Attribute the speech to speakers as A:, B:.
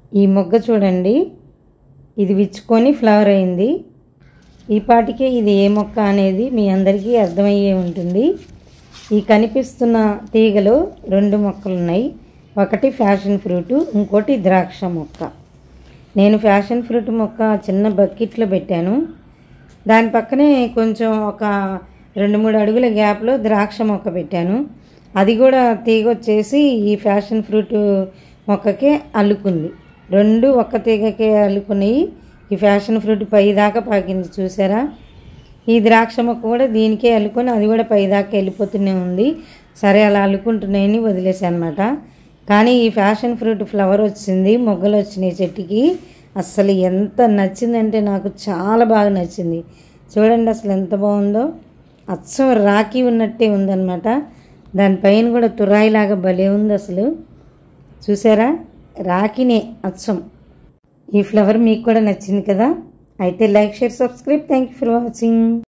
A: ఈ మొగ్గ చూడండి ఇది విచ్చుకొని ఫ్లవర్ అయింది ఈ పాటికే ఇది ఏ మొక్క అనేది మీ అందరికీ అర్థమయ్యే ఉంటుంది ఈ కనిపిస్తున్న తీగలో రెండు మొక్కలు ఉన్నాయి ఒకటి ఫ్యాషన్ ఫ్రూట్ ఇంకోటి ద్రాక్ష మొక్క నేను ఫ్యాషన్ ఫ్రూట్ మొక్క చిన్న బకెట్లో పెట్టాను దాని పక్కనే కొంచెం ఒక రెండు మూడు అడుగుల గ్యాప్లో ద్రాక్ష మొక్క పెట్టాను అది కూడా తీగ వచ్చేసి ఈ ఫ్యాషన్ ఫ్రూట్ మొక్కకే అల్లుకుంది రెండు ఒక్క తీగకే అల్లుకున్నాయి ఈ ఫ్యాషన్ ఫ్రూట్ పై దాకా పాకింది చూసారా ఈ ద్రాక్ష మొక్క కూడా దీనికే అల్లుకొని అది కూడా పై దాకా వెళ్ళిపోతూనే ఉంది సరే అలా అల్లుకుంటున్నాయని వదిలేసాను అనమాట కానీ ఈ ఫ్యాషన్ ఫ్రూట్ ఫ్లవర్ వచ్చింది మొగ్గలు వచ్చినాయి చెట్టుకి అసలు ఎంత నచ్చిందంటే నాకు చాలా బాగా నచ్చింది చూడండి అసలు ఎంత బాగుందో అచ్చం రాఖీ ఉన్నట్టే ఉందన్నమాట దానిపైన కూడా తురాయిలాగా భలే ఉంది అసలు చూసారా రాఖీనే అచ్చం ఈ ఫ్లవర్ మీకు కూడా నచ్చింది కదా అయితే like share subscribe thank you for watching